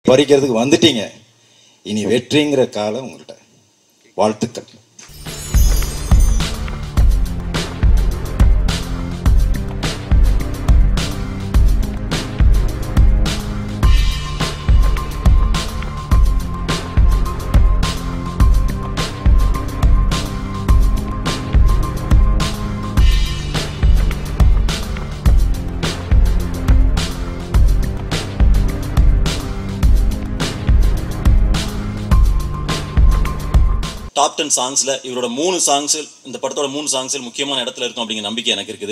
பறிக்கிறதுக்கு வந்துட்டீங்க இனி வெற்றிங்கிற காலம் உங்கள்கிட்ட வாழ்த்துக்கள் டாப் டென் சாங்ஸில் இவரோட மூணு சாங்ஸில் இந்த படத்தோட மூணு சாங்ஸில் முக்கியமான இடத்துல இருக்கும் அப்படிங்கிற நம்பிக்கை எனக்கு இருக்குது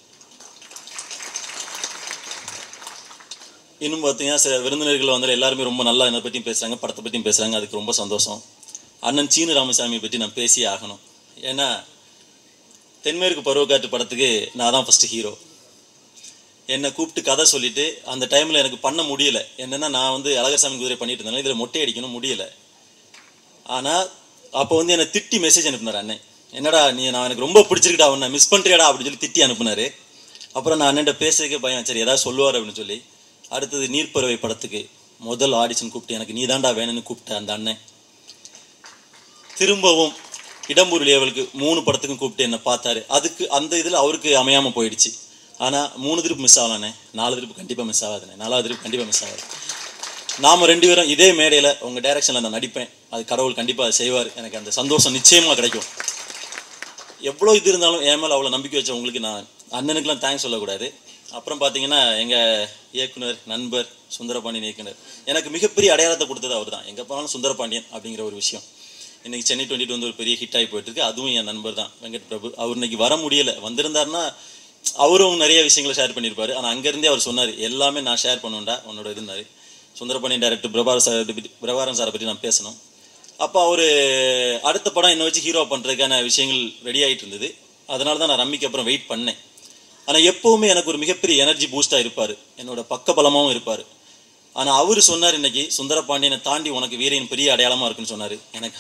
இன்னும் பார்த்தீங்கன்னா சில விருந்தினர்கள் வந்து எல்லாருமே ரொம்ப நல்லா என்னை பற்றியும் பேசுகிறாங்க படத்தை பற்றியும் பேசுகிறாங்க அதுக்கு ரொம்ப சந்தோஷம் அண்ணன் சீனு ராமசாமியை பற்றி நான் பேசியே ஆகணும் ஏன்னா தென்மேற்கு பருவக்காற்று படத்துக்கு நான் தான் ஃபஸ்ட்டு ஹீரோ என்னை கூப்பிட்டு கதை சொல்லிட்டு அந்த டைமில் எனக்கு பண்ண முடியல என்னென்னா நான் வந்து அழகர்சாமி குதிரை பண்ணிட்டு இருந்தேன் இதில் மொட்டை அடிக்கணும் முடியல ஆனால் அப்போ வந்து என்னை திட்டி மெசேஜ் அனுப்புனார் அண்ணன் என்னடா நீ நான் எனக்கு ரொம்ப பிடிச்சிருக்கடா உன்னை மிஸ் பண்ணுறியாடா அப்படின்னு சொல்லி திட்டி அனுப்புனாரு அப்புறம் நான் அண்ணன்ட்ட பேசுறதுக்கே பயம் சரி ஏதாவது சொல்லுவார் அப்படின்னு சொல்லி அடுத்தது நீர்ப்பறவை படத்துக்கு முதல் ஆடிஷன் கூப்பிட்டு எனக்கு நீ தாண்டா வேணும்னு கூப்பிட்ட அந்த அண்ணன் திரும்பவும் இடம்பூர் லேவலுக்கு மூணு படத்துக்கும் கூப்பிட்டு என்னை பார்த்தாரு அதுக்கு அந்த இதில் அவருக்கு அமையாமல் போயிடுச்சு ஆனால் மூணு திருப்பு மிஸ் ஆகலாண்ணே நாலு திருப்பு கண்டிப்பாக மிஸ் ஆகாதுண்ணே நாலாவது திருப்பு கண்டிப்பாக மிஸ் ஆகாது நாம ரெண்டு பேரும் இதே மேடையில் உங்கள் டைரக்ஷனில் நான் நடிப்பேன் அது கடவுள் கண்டிப்பாக அதை செய்வார் எனக்கு அந்த சந்தோஷம் நிச்சயமாக கிடைக்கும் எவ்வளோ இது இருந்தாலும் என் மேலே அவ்வளோ நம்பிக்கை வச்ச உங்களுக்கு நான் அண்ணனுக்கெல்லாம் தேங்க்ஸ் சொல்லக்கூடாது அப்புறம் பார்த்தீங்கன்னா எங்கள் இயக்குனர் நண்பர் சுந்தரபாண்டியன் இயக்குனர் எனக்கு மிகப்பெரிய அடையாளத்தை கொடுத்தது அவர் தான் எங்கே போனாலும் சுந்தரபாண்டியன் அப்படிங்கிற ஒரு விஷயம் இன்னைக்கு சென்னை டுவெண்ட்டி வந்து ஒரு பெரிய ஹிட் ஆகி போயிட்டு இருக்கு அதுவும் என் நண்பர் தான் வெங்கட் பிரபு அவர் இன்னைக்கு வர முடியல வந்திருந்தாருன்னா அவரும் நிறைய விஷயங்களை ஷேர் பண்ணியிருப்பாரு ஆனால் அங்கேருந்தே அவர் சொன்னார் எல்லாமே நான் ஷேர் பண்ணுவேன்டா உன்னோட இதுனாரு சுந்தரபாண்டியன் டேரக்டர் பிரபாகர் சார் பற்றி பிரபாகரன் சாரை பற்றி நான் பேசணும் அப்போ அவர் அடுத்த படம் என்னை வச்சு ஹீரோ பண்ணுறதுக்கான விஷயங்கள் ரெடி ஆகிட்டு இருந்தது அதனால தான் நான் ரம்மிக்கு அப்புறம் வெயிட் பண்ணேன் ஆனால் எப்போவுமே எனக்கு ஒரு மிகப்பெரிய எனர்ஜி பூஸ்டாக இருப்பார் என்னோட பக்கபலமாகவும் இருப்பார் ஆனால் அவர் சொன்னார் இன்னைக்கு சுந்தரபாண்டியனை தாண்டி உனக்கு வீரையின் பெரிய அடையாளமாக இருக்குன்னு சொன்னார் எனக்கு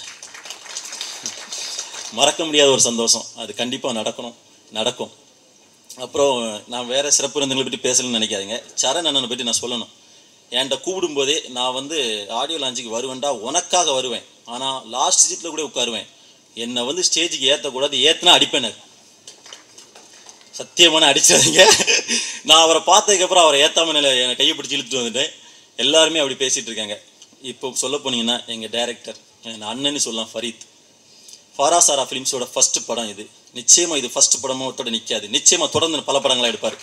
மறக்க முடியாத ஒரு சந்தோஷம் அது கண்டிப்பாக நடக்கணும் நடக்கும் அப்புறம் நான் வேற சிறப்பு விருந்துகளை பற்றி பேசலன்னு நினைக்காதீங்க சரண் அண்ணனை பற்றி நான் சொல்லணும் என்கிட்ட கூப்பிடும்போதே நான் வந்து ஆடியோ லான்ச்சுக்கு வருவேன்டா உனக்காக வருவேன் ஆனால் லாஸ்ட் சீட்டில் கூட உட்காருவேன் என்னை வந்து ஸ்டேஜுக்கு ஏற்றக்கூடாது ஏற்றினா அடிப்பேனர் சத்தியமான அடிச்சாதீங்க நான் அவரை பார்த்ததுக்கப்புறம் அவரை ஏத்தாம நிலை என்னை கையை பிடிச்சி இழுத்துட்டு வந்துட்டேன் எல்லாருமே அப்படி பேசிட்டு இருக்காங்க இப்போ சொல்ல போனீங்கன்னா எங்கள் டைரக்டர் என் அண்ணன்னு சொல்லலாம் ஃபரீத் ஃபாரா சாரா ஃபிலிம்ஸோட ஃபர்ஸ்ட் படம் இது நிச்சயமா இது ஃபர்ஸ்ட் படமோட நிற்காது நிச்சயமா தொடர்ந்து பல படங்களா எடுப்பார்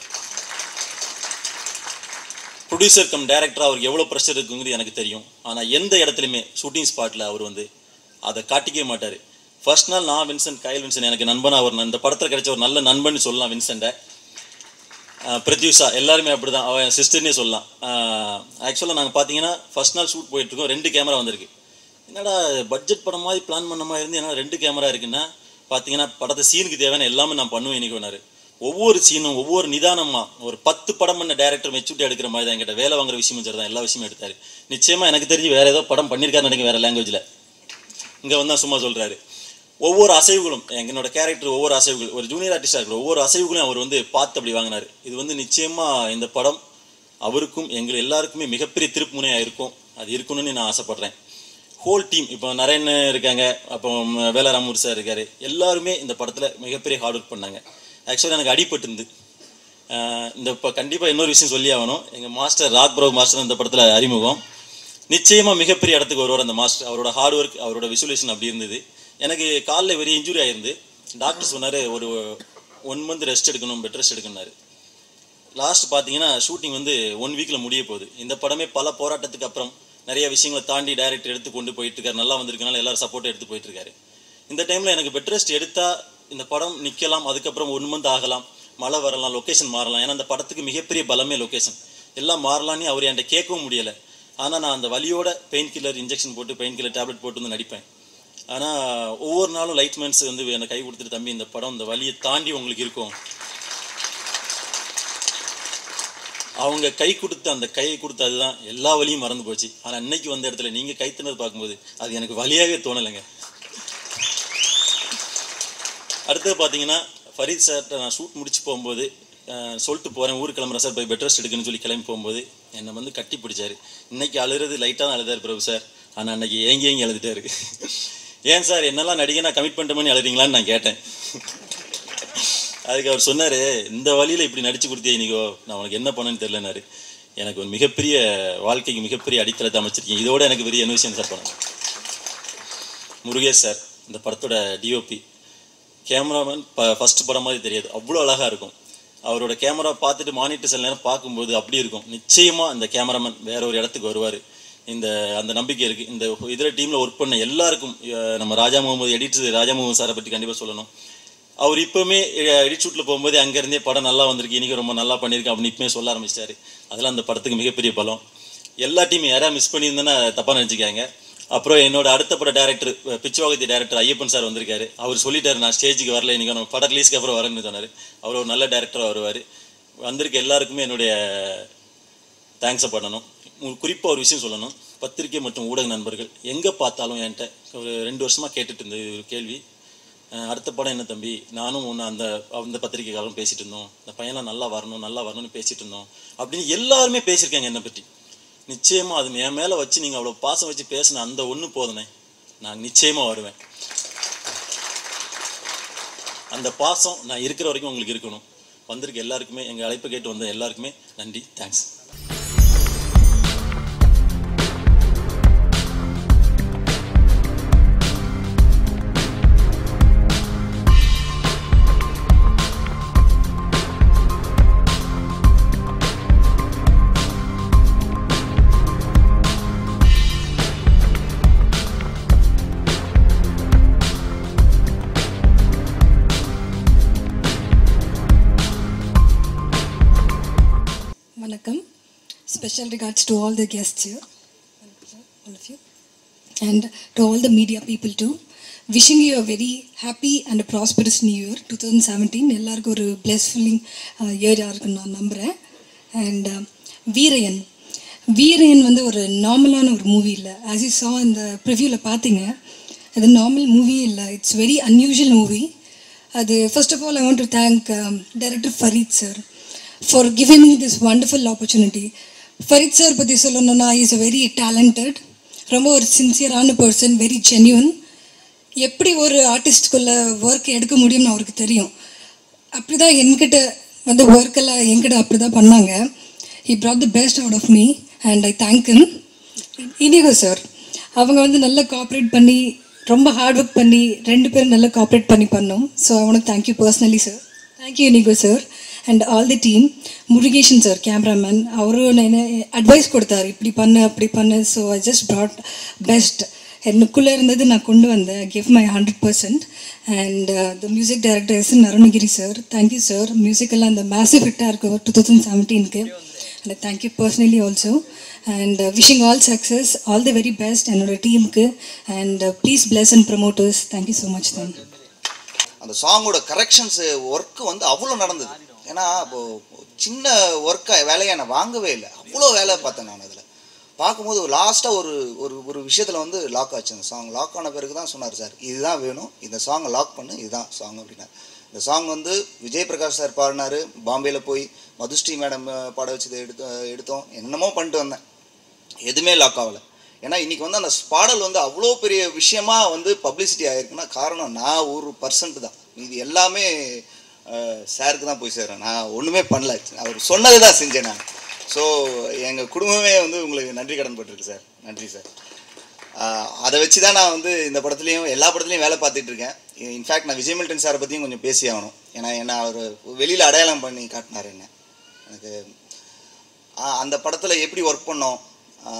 ப்ரொடியூசர் கம் டைரக்டர் அவருக்கு எவ்வளோ ப்ரெஷர் இருக்குங்கிறது எனக்கு தெரியும் ஆனால் எந்த இடத்துலையுமே ஷூட்டிங் ஸ்பாட்டில் அவர் வந்து அதை காட்டிக்கவே மாட்டார் ஃபர்ஸ்ட் நாள் நான் வின்சென்ட் கயல் வின்சென்ட் எனக்கு நண்பனா அவர் இந்த படத்தில் கிடைச்ச ஒரு நல்ல நண்பன் சொல்லலாம் வின்சென்ட்டை பிரத்யூஷா எல்லாருமே அப்படி தான் அவன் சிஸ்டர்னே சொல்லலாம் ஆக்சுவலாக நாங்கள் பார்த்தீங்கன்னா ஃபர்ஸ்ட் நாள் ஷூட் போயிட்டுருக்கோம் ரெண்டு கேமரா வந்திருக்கு என்னடா பட்ஜெட் படம் மாதிரி பிளான் பண்ண மாதிரி இருந்து என்ன ரெண்டு கேமரா இருக்குன்னா பார்த்தீங்கன்னா படத்தை சீனுக்கு தேவையான எல்லாமே நான் பண்ணுவேன் இன்னைக்கு வேணாரு ஒவ்வொரு சீனும் ஒவ்வொரு நிதானமா ஒரு பத்து படம் பண்ண டேரக்டர் மெச்சூரிட்டி எடுக்கிற மாதிரி தான் என்கிட்ட வேலை வாங்குற விஷயமும் சரி தான் எல்லா விஷயமும் எடுத்தாரு நிச்சயமா எனக்கு தெரிஞ்சு வேற ஏதோ படம் பண்ணியிருக்காரு நினைக்க வேற லாங்குவேஜில் இங்கே வந்தா சும்மா சொல்றாரு ஒவ்வொரு அசைவுகளும் என்னோட கேரக்டர் ஒவ்வொரு அசைவுகள் ஒரு ஜூனியர் ஆர்டிஸ்டாக இருக்கிற ஒவ்வொரு அசைவுகளையும் அவர் வந்து பார்த்து அப்படி வாங்கினாரு இது வந்து நிச்சயமா இந்த படம் அவருக்கும் எங்கள் எல்லாருக்குமே மிகப்பெரிய திருப்பு முனையாக இருக்கும் அது இருக்கணும்னு நான் ஆசைப்படுறேன் ஹோல் டீம் இப்போ நரேன் இருக்காங்க அப்போ வேலாராமூர் சார் இருக்காரு எல்லாருமே இந்த படத்தில் மிகப்பெரிய ஹார்ட் ஒர்க் பண்ணாங்க ஆக்சுவலாக எனக்கு அடிபட்டிருந்து ஆஹ் இந்த இப்போ கண்டிப்பாக இன்னொரு விஷயம் சொல்லி ஆகணும் எங்கள் மாஸ்டர் ராக் ப்ரோ மாஸ்டர் இந்த படத்தில் அறிமுகம் நிச்சயமாக மிகப்பெரிய இடத்துக்கு வருவார் அந்த மாஸ்டர் அவரோட ஹார்ட் ஒர்க் அவரோட விசுவலேஷன் அப்படி இருந்தது எனக்கு காலில் வெறிய இன்ஜுரி ஆயிருந்து டாக்டர் சொன்னார் ஒரு ஒன் மந்த் ரெஸ்ட் எடுக்கணும் பெட் ரெஸ்ட் எடுக்கணும்னாரு லாஸ்ட் பார்த்தீங்கன்னா ஷூட்டிங் வந்து ஒன் வீக்கில் முடிய போகுது இந்த படமே பல போராட்டத்துக்கு அப்புறம் நிறைய விஷயங்களை தாண்டி டைரக்டர் எடுத்து கொண்டு போயிட்டு இருக்காரு நல்லா வந்திருக்கனால எல்லாரும் சப்போர்ட் எடுத்து போயிட்டு இருக்காரு இந்த டைமில் எனக்கு பெட் ரெஸ்ட் எடுத்தா இந்த படம் நிற்கலாம் அதுக்கப்புறம் ஒன் மந்த் ஆகலாம் மழை வரலாம் லொக்கேஷன் மாறலாம் ஏன்னா அந்த படத்துக்கு மிகப்பெரிய பலமே லொக்கேஷன் எல்லாம் மாறலான்னு அவர் என்கிட்ட கேட்கவும் முடியலை ஆனால் நான் அந்த வலியோட பெயின் கில்லர் இன்ஜெக்ஷன் போட்டு பெயின் கில்லர் டேப்லெட் போட்டு வந்து நடிப்பேன் ஆனால் ஒவ்வொரு நாளும் லைட்மேன்ஸ் வந்து என்னை கை கொடுத்துட்டு தம்பி இந்த படம் இந்த வலியை தாண்டி உங்களுக்கு இருக்கும் அவங்க கை கொடுத்த அந்த கையை கொடுத்த அதுதான் எல்லா வலியும் மறந்து போச்சு ஆனால் இன்னைக்கு வந்த இடத்துல நீங்கள் கை தின்னது பார்க்கும்போது அது எனக்கு வலியாகவே தோணலைங்க அடுத்தது பார்த்தீங்கன்னா ஃபரீத் சார்கிட்ட நான் ஷூட் முடிச்சு போகும்போது அஹ், சொல்லிட்டு போகிறேன் ஊருக்கு கிளம்புறேன் சார் போய் பெட் ரெஸ்ட் எடுக்கணும்னு சொல்லி கிளம்பி போகும்போது என்னை வந்து கட்டி பிடிச்சாரு இன்னைக்கு அழுறது லைட்டாக தான் அழுதாரு பிரபு சார் ஆனால் அன்னைக்கு ஏங்கி ஏங்கி அழுதுட்டாரு ஏன் சார் என்னெல்லாம் நடிகை நான் கமிட் பண்ணிட்ட பண்ணி அழுறீங்களான்னு நான் கேட்டேன் அதுக்கு அவர் சொன்னார் இந்த வழியில் இப்படி நடிச்சு கொடுத்தியே இன்றைக்கோ நான் உனக்கு என்ன பண்ணேன்னு தெரிலனாரு எனக்கு ஒரு மிகப்பெரிய வாழ்க்கைக்கு மிகப்பெரிய அடித்தளத்தை அமைச்சிருக்கீங்க இதோட எனக்கு பெரிய என்ன விஷயம் சார் பண்ணணும் முருகேஷ் சார் இந்த படத்தோட டிஓபி கேமராமேன் ப ஃபஸ்ட்டு படம் மாதிரி தெரியாது அவ்வளோ அழகாக இருக்கும் அவரோட கேமரா பார்த்துட்டு மானிட்டர் சில நேரம் பார்க்கும்போது அப்படி இருக்கும் நிச்சயமாக இந்த கேமராமேன் வேற ஒரு இடத்துக்கு வருவார் இந்த அந்த நம்பிக்கை இருக்குது இந்த இதில் டீமில் ஒர்க் பண்ண எல்லாருக்கும் அஹ் நம்ம ராஜா முகமது எடிட்டர் ராஜா முகமது சாரை பற்றி கண்டிப்பாக சொல்லணும் அவர் இப்போவுமே எடிட் ஷூட்டில் போகும்போது அங்கேருந்தே படம் நல்லா வந்திருக்கு இன்றைக்கி ரொம்ப நல்லா பண்ணியிருக்கேன் அப்படின்னு இப்போமே சொல்ல ஆரம்பிச்சிட்டாரு அதெல்லாம் அந்த படத்துக்கு மிகப்பெரிய பலம் எல்லா டீமும் யாராவது மிஸ் பண்ணியிருந்தேன்னா தப்பாக நினச்சிக்காங்க அப்புறம் என்னோட அடுத்த பட director Pichuva Kaththi director Iyappan sir வந்திருக்காரு அவர் சொல்லிட்டாரு நான் ஸ்டேஜுக்கு வரல இன்னைக்கு நம்ம படம் ரிலீஸ்க்கு அப்புறம் வரேன்னு சொன்னார் அவர் ஒரு நல்ல டேரக்டராக வருவார் வந்திருக்க எல்லாருக்குமே என்னுடைய தேங்க்ஸை பண்ணணும் குறிப்பாக ஒரு விஷயம் சொல்லணும் பத்திரிகை மற்றும் ஊடக நண்பர்கள் எங்கே பார்த்தாலும் என்கிட்ட ஒரு ரெண்டு வருஷமாக கேட்டுட்டு இருந்த ஒரு கேள்வி அஹ் அடுத்த படம் என்ன தம்பி நானும் ஒன்று அந்த அந்த பத்திரிகைக்காரரும் பேசிட்டு இருந்தோம் இந்த பையன்லாம் நல்லா வரணும் நல்லா வரணும்னு பேசிட்டு இருந்தோம் அப்படின்னு எல்லாருமே பேசியிருக்காங்க என்னை பற்றி நிச்சயமாக அது என் மேலே வச்சு நீங்கள் அவ்வளோ பாசம் வச்சு பேசின அந்த ஒன்று போதுனே நான் நிச்சயமாக வருவேன் அந்த பாசம் நான் இருக்கிற வரைக்கும் உங்களுக்கு இருக்கணும் வந்திருக்க எல்லாருக்குமே எங்கள் அழைப்பு கேட்டு வந்த எல்லாருக்குமே நன்றி thanks Vanakkam. Special regards to all the guests here, all of you, and to all the media people too. Wishing you a very happy and a prosperous new year, 2017. எல்லாருக்கும் ஒரு பிளெஸ்ஃபுல்லிங் இயராக இருக்குன்னு நான் நம்புகிறேன் அண்ட் வீரையன் வீரையன் வந்து ஒரு நார்மலான ஒரு மூவி இல்லை ஆஸ் யூ சா இந்த ப்ரிவ்யூவில் பார்த்தீங்க அது நார்மல் மூவி இல்லை இட்ஸ் வெரி அன்யூஷுவல் மூவி அது first of all I want to thank director Fareed sir for giving me this wonderful opportunity Fareed sir பற்றி சொல்லணும்னா இஸ் a வெரி talented ரொம்ப ஒரு சின்சியரான பர்சன் வெரி ஜென்யூன் எப்படி ஒரு ஆர்டிஸ்ட்குள்ளே ஒர்க் எடுக்க முடியும்னு அவருக்கு தெரியும் அப்படி தான் என்கிட்ட வந்து ஒர்க்கெல்லாம் என்கிட்ட அப்படி தான் பண்ணாங்க he brought the best out of me and I thank him Inigo sir அவங்க வந்து நல்லா கோஆப்ரேட் பண்ணி ரொம்ப ஹார்ட் ஒர்க் பண்ணி ரெண்டு பேரும் நல்லா கோஆப்ரேட் பண்ணி பண்ணோம் so I want thank you personally sir thank you Inigo sir and all the team Murugesan sir cameraman அவரும் என்ன அட்வைஸ் கொடுத்தாரு இப்படி பண்ணு அப்படி பண்ணு so I just brought best எனக்குள்ளே இருந்தது நான் கொண்டு வந்தேன் give my hundred percent and the music director S N Arunagiri sir thank you sir மியூசிக்கெல்லாம் அந்த மேசிவ் ஹிட்டாக இருக்கு டூ தௌசண்ட் செவன்டீனுக்கு and thank you personally also and wishing all success all the very best என்னோட டீமுக்கு and please plus and promoters thank you so much thank அந்த சாங்கோட corrections work வந்து அவ்வளோ நடந்தது ஏன்னா இப்போ சின்ன ஒர்க்கை வேலையை நான் வாங்கவே இல்லை அவ்வளோ வேலை பார்த்தேன் நான் அதில் பார்க்கும்போது லாஸ்ட்டாக ஒரு ஒரு ஒரு விஷயத்தில் வந்து லாக் ஆச்சு அந்த சாங் லாக் ஆன பிறகு தான் சொன்னார் சார் இதுதான் வேணும் இந்த சாங்கை லாக் பண்ணு இதுதான் சாங் அப்படின்னாரு இந்த சாங் வந்து விஜய் பிரகாஷ் சார் பாடினாரு பாம்பேயில் போய் மதுஸ்ரீ மேடம் பாட வச்சதை எடுத்து எடுத்தோம் என்னமோ பண்ணிட்டு வந்தேன் எதுவுமே லாக் ஆகலை ஏன்னா இன்னைக்கு வந்து அந்த பாடல் வந்து அவ்வளோ பெரிய விஷயமா வந்து பப்ளிசிட்டி ஆயிருக்குன்னா காரணம் நான் ஒரு பர்சன்ட் தான் இது எல்லாமே சாருக்கு தான் போய் சேரும் நான் ஒன்றுமே பண்ணல அவர் சொன்னது தான் செஞ்சேன் நான் ஸோ எங்கள் குடும்பமே வந்து உங்களுக்கு நன்றி கடன் பட்டிருக்கு சார் நன்றி சார் அதை வச்சு தான் நான் வந்து இந்த படத்துலையும் எல்லா படத்துலையும் வேலை பார்த்துட்டு இருக்கேன் இன்ஃபேக்ட் நான் விஜய் மில்டன் சாரை பற்றியும் கொஞ்சம் பேசி ஆகணும் ஏன்னா என்ன அவர் வெளியில் அடையாளம் பண்ணி காட்டினார் என்ன எனக்கு ஆ, அந்த படத்தில் எப்படி ஒர்க் பண்ணோம் ஆ,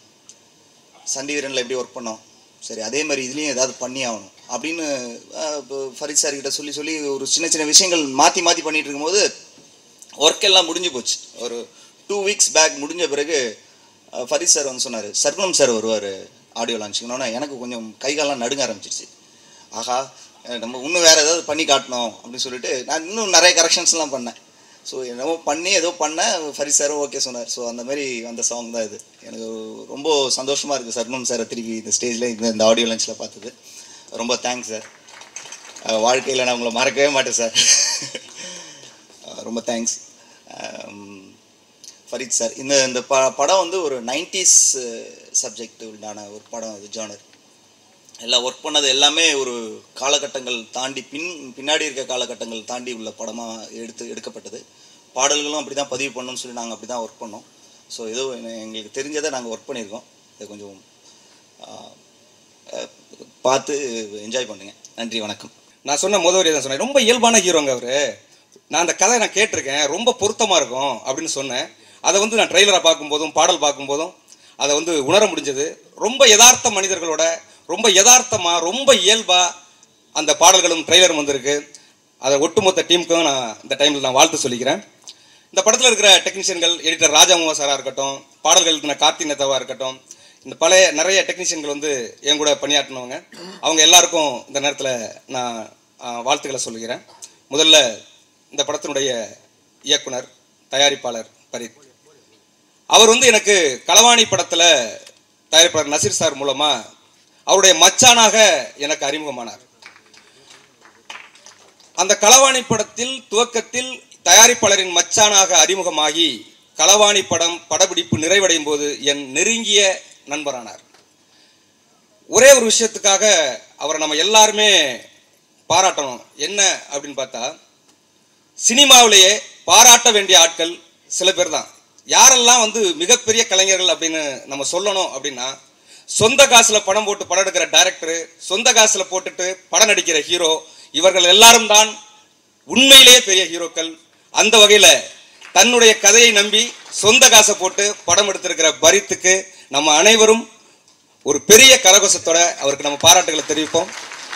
சண்டி வீரனில் எப்படி ஒர்க் பண்ணோம் சரி அதே மாதிரி இதுலேயும் ஏதாவது பண்ணி ஆகணும் அப்படின்னு ஆ, இப்போ ஃபரீத் சார் கிட்ட சொல்லி சொல்லி ஒரு சின்ன சின்ன விஷயங்கள் மாற்றி மாற்றி பண்ணிட்டு இருக்கும்போது ஒர்க் எல்லாம் முடிஞ்சு போச்சு ஒரு டூ வீக்ஸ் பேக் முடிஞ்ச பிறகு அஹ், ஃபரீத் சார் வந்து சொன்னார் சர்க்குணம் சார் வருவார் ஆடியோ லான்ச்சிங்கன்னு எனக்கு கொஞ்சம் கை காலெல்லாம் நடுங்க ஆரம்பிச்சிருச்சு ஆஹா அஹ், நம்ம இன்னும் வேறு ஏதாவது பண்ணி காட்டணும் அப்படின்னு சொல்லிட்டு நான் இன்னும் நிறைய கரெக்ஷன்ஸ்லாம் பண்ணேன் ஸோ என்னமோ பண்ணி ஏதோ பண்ணேன் ஃபரீத் சாரும் ஓகே சொன்னார் ஸோ அந்த மாதிரி அந்த சாங் தான் இது எனக்கு ரொம்ப சந்தோஷமாக இருக்குது சர்க்குணம் சாரை திருப்பி இந்த ஸ்டேஜில் இந்த இந்த ஆடியோ லான்ச்சில் பார்த்தது ரொம்ப தேங்க்ஸ் சார் வாழ்க்கையில் நான் உங்களை மறக்கவே மாட்டேன் சார் அஹ் ரொம்ப தேங்க்ஸ் ஃபரீத் சார் இந்த இந்த ப படம் வந்து ஒரு நைன்டிஸ் சப்ஜெக்ட் உண்டான ஒரு படம் அது ஜானர் எல்லாம் ஒர்க் பண்ணது எல்லாமே ஒரு காலகட்டங்கள் தாண்டி பின் பின்னாடி இருக்க காலகட்டங்கள் தாண்டி உள்ள படமாக எடுத்து எடுக்கப்பட்டது பாடல்களும் அப்படி தான் பதிவு பண்ணணும்னு சொல்லி நாங்கள் அப்படி தான் ஒர்க் பண்ணோம் ஸோ ஏதோ எங்க- எங்களுக்கு தெரிஞ்சதை நாங்கள் ஒர்க் பண்ணியிருக்கோம் இதை கொஞ்சம் ஆஹ், ஆஹ், பார்த்து என்ஜாய் பண்ணுங்க நன்றி வணக்கம் நான் சொன்ன முதல் தான் சொன்னேன் ரொம்ப இயல்பான ஹீரோங்க அவரு நான் அந்த கதை நான் கேட்டிருக்கேன் ரொம்ப பொருத்தமா இருக்கும் அப்படின்னு சொன்னேன் அதை வந்து நான் ட்ரெய்லரை பார்க்கும்போதும் பாடல் பார்க்கும்போதும் அதை வந்து உணர முடிஞ்சது ரொம்ப யதார்த்த மனிதர்களோட ரொம்ப யதார்த்தமா ரொம்ப இயல்பா அந்த பாடல்களும் ட்ரெய்லரும் வந்திருக்கு அதை ஒட்டுமொத்த டீமுக்கும் நான் இந்த டைமில் நான் வாழ்த்து சொல்லிக்கிறேன் இந்த படத்தில் இருக்கிற டெக்னீஷியன்கள் எடிட்டர் ராஜாமோகன் சாராக இருக்கட்டும் பாடல்கள் எழுதின கார்த்தி நேதாவாக இருக்கட்டும் இந்த பழைய நிறைய டெக்னீஷியன்கள் வந்து என் கூட பணியாற்றினவங்க அவங்க எல்லாருக்கும் இந்த நேரத்தில் நான் ஆ, வாழ்த்துக்களை சொல்லுகிறேன் முதல்ல இந்த படத்தினுடைய இயக்குனர் தயாரிப்பாளர் பரீத் அவர் வந்து எனக்கு களவாணி படத்தில் தயாரிப்பாளர் நசீர் சார் மூலமாக அவருடைய மச்சானாக எனக்கு அறிமுகமானார் அந்த களவாணி படத்தில் துவக்கத்தில் தயாரிப்பாளரின் மச்சானாக அறிமுகமாகி களவாணி படம் படப்பிடிப்பு நிறைவடையும் போது என் நெருங்கிய நண்பரானார் ஒரே ஒரு விஷயத்துக்காக அவரை நம்ம எல்லாருமே பாராட்டணும் என்ன அப்படின்னு பார்த்தா சினிமாவிலேயே பாராட்ட வேண்டிய ஆட்கள் சில பேர் தான் யாரெல்லாம் வந்து மிகப்பெரிய கலைஞர்கள் அப்படின்னு நம்ம சொல்லணும் அப்படின்னா சொந்த காசுல பணம் போட்டு படம் எடுக்கிற டைரக்டர் சொந்த காசுல போட்டுட்டு படம் நடிக்கிற ஹீரோ இவர்கள் எல்லாரும் தான் உண்மையிலேயே பெரிய ஹீரோக்கள் அந்த வகையில தன்னுடைய கதையை நம்பி சொந்த காசை போட்டு படம் எடுத்திருக்கிற பரித்துக்கு நம்ம அனைவரும் ஒரு பெரிய கரகோஷத்தோட அவருக்கு நம்ம பாராட்டுகளை தெரிவிப்போம்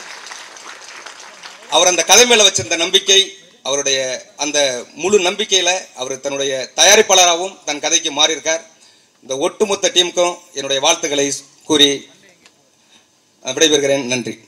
அவர் அந்த கதை மேல வச்சிருந்த நம்பிக்கை அவருடைய அந்த முழு நம்பிக்கையில அவர் தன்னுடைய தயாரிப்பாளராகவும் தன் கதைக்கு மாறியிருக்கார் இந்த ஒட்டுமொத்த டீமுக்கும் என்னுடைய வாழ்த்துக்களை கூறி அஹ், விடைபெறுகிறேன் நன்றி